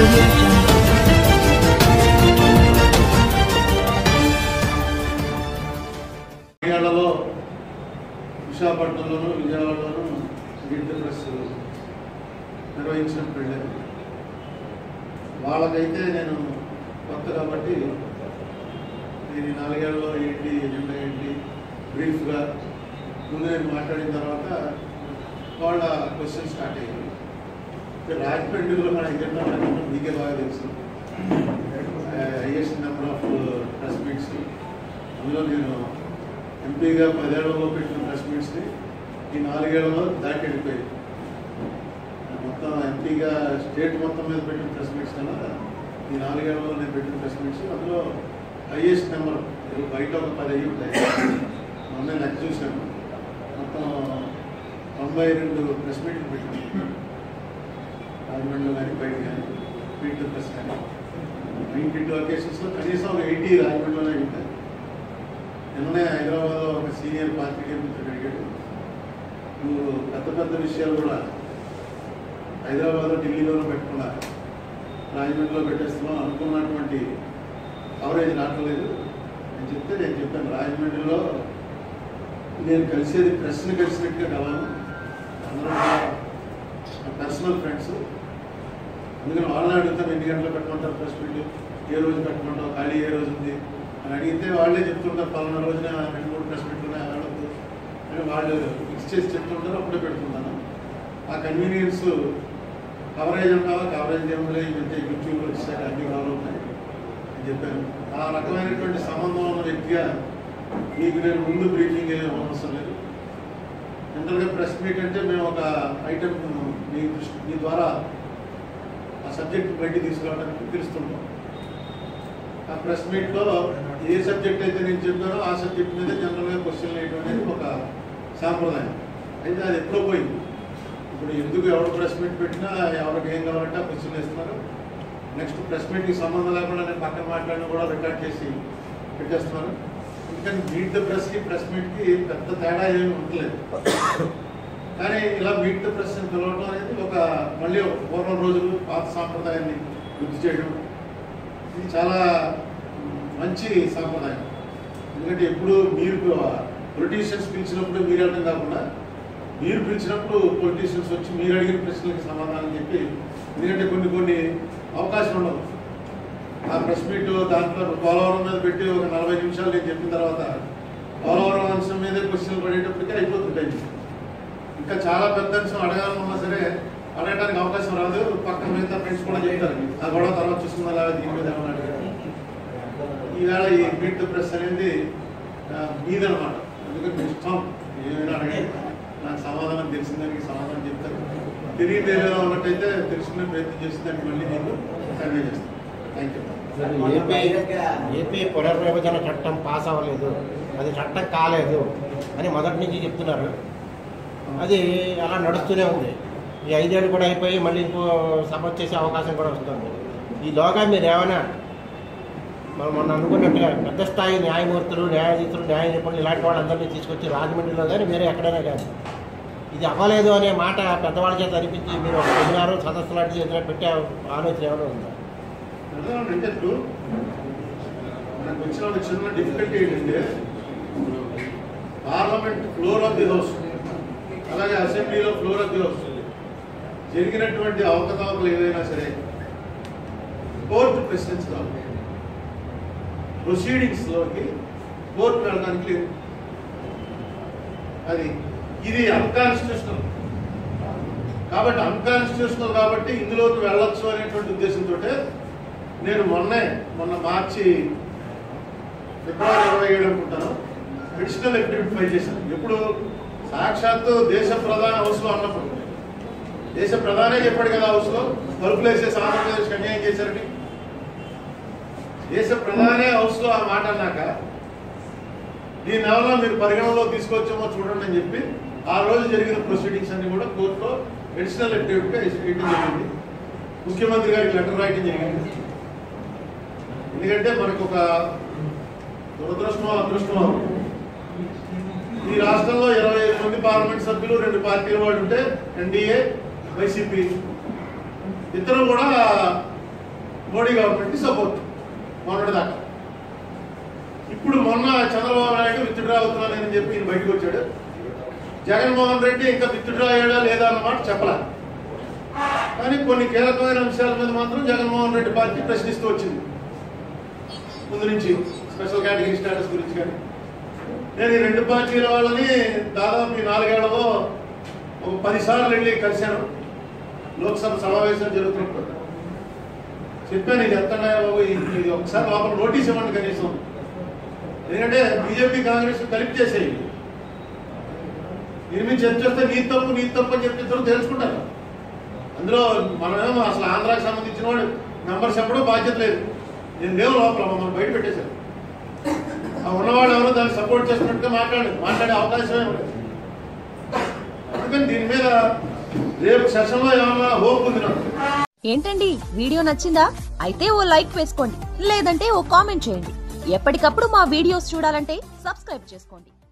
audio jungle. విజయవాడలో విశాఖపట్నంలోను విజయవాడలోను గిడ్డ press నిర్వహించినప్పుడు వెళ్ళాను వాళ్ళకైతే నేను కొత్త కాబట్టి నేను ఈ నాలుగేళ్లలో ఏంటి ఎజెండా ఏంటి బ్రీఫ్గా ముందు నేను మాట్లాడిన తర్వాత వాళ్ళ క్వశ్చన్ స్టార్ట్ అయ్యింది ఇక రాజమండ్రిలో మన ఎజెండా అంటే మీకే బాగా తెలుసు highest number of press meets అందులో నేను ఎంపీగా పదేళ్లలో పెట్టిన ప్రెస్ మీట్స్ని ఈ నాలుగేళ్లలో దాటి వెళ్ళిపోయాయి మొత్తం ఎంపీగా స్టేట్ మొత్తం మీద పెట్టిన ప్రెస్ మీట్స్ కన్నా ఈ నాలుగేళ్లలో నేను పెట్టిన ప్రెస్ మీట్స్ అందులో హైయెస్ట్ నెంబర్ బయట ఒక పది అయ్యి ఉంటాయి మొన్న లెక్క చూశాను మొత్తం తొంభై రెండు ప్రెస్ మీట్లు పెట్టినాను రాజమండ్రిలో కానీ బయట కానీ మీట్ ప్రెస్ కానీ నైన్టీ టూ అకేషన్స్లో కనీసం ఒక ఎయిటీ రాజమండ్రిలోనే ఉంటాయి నిన్ననే హైదరాబాద్లో ఒక సీనియర్ పార్టీ మిత్రుడు అడిగాడు నువ్వు పెద్ద పెద్ద విషయాలు కూడా హైదరాబాద్లో ఢిల్లీలోనూ పెట్టకుండా రాజమండ్రిలో పెట్టేస్తున్నాం అనుకున్నటువంటి కవరేజ్ రావట్లేదు అని చెప్తే నేను చెప్పాను రాజమండ్రిలో నేను కలిసేది ప్రెస్ని కలిసినట్టుగా కలవను అందరూ పర్సనల్ ఫ్రెండ్స్ అందుకని వాళ్ళని అడుగుతాను ఎన్ని గంటలు పెట్టమంటారు ప్రెస్ మీట్ ఏ రోజు పెట్టమంటావు ఖాళీ ఏ రోజు ఉంది అని అడిగితే వాళ్ళే చెప్తుంటారు పలానా రోజున రెండు మూడు ప్రెస్ మీట్లు ఉన్నాయి అడగద్దు అని వాళ్ళు ఫిక్స్ చేసి చెప్తుంటారు అప్పుడే పెడుతున్నాను ఆ కన్వీనియన్స్ కవరేజ్ అంటావా కవరేజ్ ఏముంది ఈ మధ్య యూట్యూబ్లో వచ్చాక అన్ని కవర్ అవుతాయి అని చెప్పాను ఆ రకమైనటువంటి సంబంధం ఉన్న వ్యక్తిగా మీకు నేను ముందు బ్రీఫింగ్ ఏమీ అవసరం లేదు జనరల్గా ప్రెస్ మీట్ అంటే మేము ఒక ఐటమ్ మీ దృష్టి మీ ద్వారా ఆ సబ్జెక్ట్ బయటికి తీసుకురావడానికి పిలుస్తుంటాం ఆ ప్రెస్ మీట్లో ఏ సబ్జెక్ట్ అయితే నేను చెప్పానో ఆ సబ్జెక్ట్ మీద జనరల్గా క్వశ్చన్ వేయడం అనేది ఒక సాంప్రదాయం అయితే అది ఎప్పుడో పోయింది ఇప్పుడు ఎందుకు ఎవరు ప్రెస్ మీట్ పెట్టినా ఎవరికి ఏం కావాలంటే ఆ క్వశ్చన్ వేస్తున్నారు నెక్స్ట్ ప్రెస్ మీట్కి సంబంధం లేకుండా నేను పక్కన మాట్లాడినా కూడా రికార్డ్ చేసి పెట్టేస్తున్నారు ఎందుకని మీట్ ద ప్రెస్కి ప్రెస్ మీట్కి పెద్ద తేడా ఏమి ఉండలేదు కానీ ఇలా మీట్ ద ప్రెస్ అని పిలవడం అనేది ఒక మళ్ళీ ఒక పూర్వం రోజులు పాత సాంప్రదాయాన్ని గుర్తు చేయడం ఇది చాలా మంచి సాంప్రదాయం ఎందుకంటే ఎప్పుడు మీరు పొలిటీషియన్స్ పిలిచినప్పుడు మీరు వెళ్ళడం కాకుండా మీరు పిలిచినప్పుడు పొలిటీషియన్స్ వచ్చి మీరు అడిగిన ప్రశ్నలకు సమాధానం చెప్పి ఎందుకంటే కొన్ని కొన్ని అవకాశం ఉండవు ఆ ప్రెస్ మీట్ దాంట్లో పోలవరం మీద పెట్టి ఒక నలభై నిమిషాలు నేను చెప్పిన తర్వాత పోలవరం అంశం మీదే క్వశ్చన్లు పడేటప్పటికే అయిపోతుంటాయి ఇంకా చాలా పెద్ద అంశం అడగాలనున్నా సరే అడగడానికి అవకాశం రాదు పక్కన మిగతా ఫ్రెండ్స్ కూడా చెప్తారు ఆ గొడవ తర్వాత చూసుకుందా లేదా దీని మీద ఏమన్నా అడిగారు ఈవేళ ఈ మీట్ ద ప్రెస్ అనేది ఆ, మీదనమాట ఎందుకంటే మీ ఇష్టం ఏమైనా అడగండి నాకు సమాధానం తెలిసిన దానికి సమాధానం చెప్తారు తెలియదు ఏదైనా ఉన్నట్టయితే తెలుసుకునే ప్రయత్నం చేసి దానికి మళ్ళీ నేను కన్వే చేస్తాను థ్యాంక్ యూ ఏపీ ఏపీ పునర్విభజన చట్టం పాస్ అవ్వలేదు అది చట్టం కాలేదు అని మొదటి నుంచి చెప్తున్నారు అది అలా నడుస్తూనే ఉంది ఈ ఐదేళ్ళు కూడా అయిపోయి మళ్ళీ ఇంకో సభ చేసే అవకాశం కూడా వస్తుంది ఈలోగా మీరు ఏమైనా మనం మొన్న అనుకున్నట్టుగా పెద్ద స్థాయి న్యాయమూర్తులు న్యాయాధీశులు న్యాయ నిపుణులు ఇలాంటి వాళ్ళందరినీ తీసుకొచ్చి రాజమండ్రిలో కానీ వేరే ఎక్కడైనా కానీ ఇది అవ్వలేదు అనే మాట పెద్దవాళ్ళ చేత అనిపించి మీరు ఒక సెమినారు సదస్సు లాంటిది ఏదైనా పెట్టే ఆలోచన ఏమైనా ఉందా అర్థం అంటే ఇప్పుడు మనకు వచ్చిన ఒక చిన్న డిఫికల్టీ ఏంటంటే parliament floor of the house అలాగే అసెంబ్లీలో ఫ్లోర్ ఆఫ్ ది హౌస్ జరిగినటువంటి అవకతవకలు ఏదైనా సరే కోర్టు ప్రశ్నించగలరు ప్రొసీడింగ్స్లోకి కోర్టు వెళ్ళడానికి లేదు అది ఇది అన్కాన్స్టిట్యూషనల్ కాబట్టి అన్కాన్స్టిట్యూషనల్ కాబట్టి ఇందులోకి వెళ్ళొచ్చు అనేటువంటి ఉద్దేశంతో నేను మొన్నే మొన్న మార్చి ఫిబ్రవరి ఇరవై ఏడు అనుకుంటాను అడిషనల్ ఎఫిడవిట్ ఫైల్ చేశాను ఎప్పుడు సాక్షాత్తు దేశ ప్రధాన హౌస్లో అన్నప్పుడు దేశ ప్రధానే చెప్పాడు కదా హౌస్లో తలుపులు వేసేసి ఆంధ్రప్రదేశ్కి అన్యాయం చేశారని దేశ ప్రధానే హౌస్లో ఆ మాట అన్నాక దీని ఎవరో మీరు పరిగణనలో తీసుకొచ్చామో చూడండి అని చెప్పి ఆ రోజు జరిగిన ప్రొసీడింగ్స్ అన్ని కూడా కోర్టులో అడిషనల్ ఎఫిడవిట్గా వేయడం జరిగింది ముఖ్యమంత్రి గారికి లెటర్ రాయడం జరిగింది ఎందుకంటే మనకు ఒక దురదృష్టం అదృష్టం ఈ రాష్ట్రంలో ఇరవై ఐదు మంది పార్లమెంట్ సభ్యులు రెండు పార్టీల వాళ్ళు ఉంటే ఎన్డీఏ వైసీపీ ఇద్దరు కూడా మోడీ గవర్నమెంట్కి సపోర్ట్ మొన్నటి దాకా ఇప్పుడు మొన్న చంద్రబాబు నాయుడు విత్డ్రా అవుతున్నానని చెప్పి ఈయన బయటకు వచ్చాడు జగన్మోహన్ రెడ్డి ఇంకా విత్డ్రా అయ్యాడా లేదా అన్నమాట చెప్పలే కానీ కొన్ని కీలకమైన అంశాల మీద మాత్రం జగన్మోహన్ రెడ్డి పార్టీ ప్రశ్నిస్తూ వచ్చింది ముందు నుంచి స్పెషల్ కేటగిరీ స్టేటస్ గురించి కానీ నేను ఈ రెండు పార్టీల వాళ్ళని దాదాపు ఈ నాలుగేళ్లలో ఒక పదిసార్లు వెళ్ళి కలిశాను లోక్సభ సమావేశాలు జరుగుతున్నప్పుడు చెప్పాను ఇది ఎత్తడా బాబు ఇది ఇది ఒకసారి లోపల నోటీస్ ఇవ్వండి కనీసం ఎందుకంటే బీజేపీ కాంగ్రెస్ కలిపి చేసేయి దీని మీద చర్చ వస్తే నీ తప్పు నీ తప్పు అని చెప్పి ఇద్దరు తెలుసుకుంటారు అందులో మనమేమో అసలు ఆంధ్రాకి సంబంధించిన వాడు మెంబర్ చెప్పడం బాధ్యత లేదు నేను లేవు లోపల మమ్మల్ని బయట పెట్టేశారు ఆ ఉన్నవాడు ఎవరో దాన్ని సపోర్ట్ చేస్తున్నట్టుగా మాట్లాడు మాట్లాడే అవకాశమే లేదు అందుకని దీని మీద రేపు సెషన్లో ఏమన్నా హోప్ ఉంది నాకు ఏంటండి వీడియో నచ్చిందా అయితే ఓ లైక్ వేసుకోండి లేదంటే ఓ కామెంట్ చేయండి ఎప్పటికప్పుడు మా వీడియోస్ చూడాలంటే సబ్స్క్రైబ్ చేసుకోండి